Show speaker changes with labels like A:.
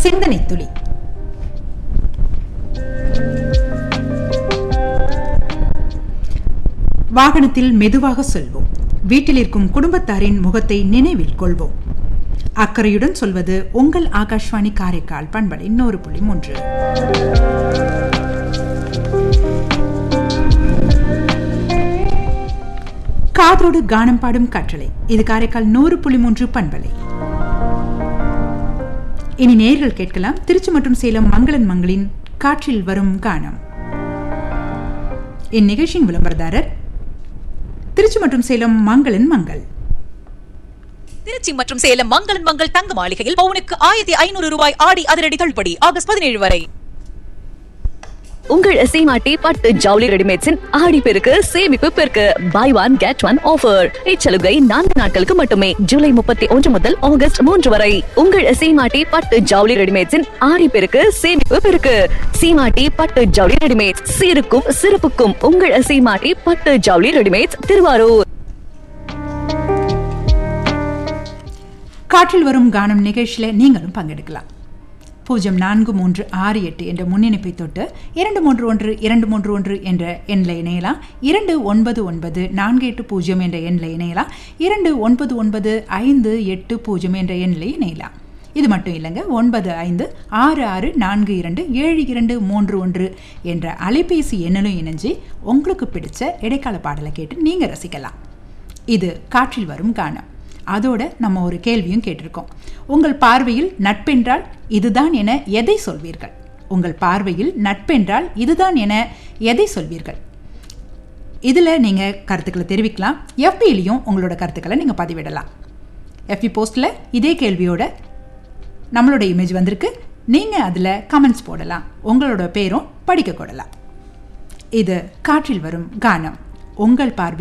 A: சிந்தனை துளி வாகனத்தில் மெதுவாக செல்வோம் வீட்டில் இருக்கும் குடும்பத்தாரின் முகத்தை நினைவில் கொள்வோம் அக்கறையுடன் சொல்வது உங்கள் ஆகாஷ்வாணி காரைக்கால் பண்பலை நூறு புள்ளி மூன்று காதோடு கானம் பாடும் கற்றலை இது காரைக்கால் நூறு புள்ளி மூன்று பண்பலை இனி நேர்கள் கேட்கலாம் திருச்சி மற்றும் சேலம் மங்களன் மங்களின் காற்றில் வரும் கானம் இந்நிகழ்ச்சியின் விளம்பரதாரர் திருச்சி மற்றும் சேலம் மங்களன் மங்கள்
B: திருச்சி மற்றும் சேலம் மங்களன் மங்கள் தங்க மாளிகையில் பவுனுக்கு ஆயிரத்தி ஐநூறு ரூபாய் ஆடி அதிரடி தள்ளுபடி ஆகஸ்ட் பதினேழு வரை
C: உங்கள் சீமாட்டி பட்டு ஜவுளி ரெடிமேட்ஸின் ஆடி பெருக்கு சேமிப்பு பெருக்கு buy one get one offer இச்சலுகை நான்கு நாட்களுக்கு மட்டுமே ஜூலை முப்பத்தி ஒன்று முதல் ஆகஸ்ட் மூன்று வரை உங்கள் சீமாட்டி பட்டு ஜவுளி ரெடிமேட்ஸின் ஆடி பெருக்கு சேமிப்பு பெருக்கு சீமாட்டி பட்டு ஜவுளி ரெடிமேட்ஸ் சீருக்கும் சிறப்புக்கும் உங்கள் சீமாட்டி பட்டு ஜவுளி ரெடிமேட்ஸ் திருவாரூர்
A: காற்றில் வரும் கானம் நிகழ்ச்சியில் நீங்களும் பங்கெடுக்கலாம் பூஜ்ஜியம் நான்கு மூன்று ஆறு எட்டு என்ற முன்னிணைப்பை தொட்டு இரண்டு மூன்று ஒன்று இரண்டு மூன்று ஒன்று என்ற எண்ணில் இணையலாம் இரண்டு ஒன்பது ஒன்பது நான்கு எட்டு பூஜ்ஜியம் என்ற எண்ணில் இணையலாம் இரண்டு ஒன்பது ஒன்பது ஐந்து எட்டு பூஜ்ஜியம் என்ற எண்ணில் இணையலாம் இது மட்டும் இல்லைங்க ஒன்பது ஐந்து ஆறு ஆறு நான்கு இரண்டு ஏழு இரண்டு மூன்று ஒன்று என்ற அலைபேசி எண்ணிலும் இணைஞ்சு உங்களுக்கு பிடிச்ச இடைக்கால பாடலை கேட்டு நீங்கள் ரசிக்கலாம் இது காற்றில் வரும் கானம் அதோட நம்ம ஒரு கேள்வியும் கேட்டிருக்கோம் உங்கள் பார்வையில் நட்பென்றால் இதுதான் என எதை சொல்வீர்கள் உங்கள் பார்வையில் நட்பென்றால் இதுதான் என எதை சொல்வீர்கள் இதில் நீங்கள் கருத்துக்களை தெரிவிக்கலாம் எஃபிலையும் உங்களோட கருத்துக்களை நீங்கள் பதிவிடலாம் எஃபி போஸ்ட்டில் இதே கேள்வியோட நம்மளோட இமேஜ் வந்திருக்கு நீங்கள் அதில் கமெண்ட்ஸ் போடலாம் உங்களோட பேரும் படிக்க கொடலாம் இது காற்றில் வரும் கானம் உங்கள் பார்வை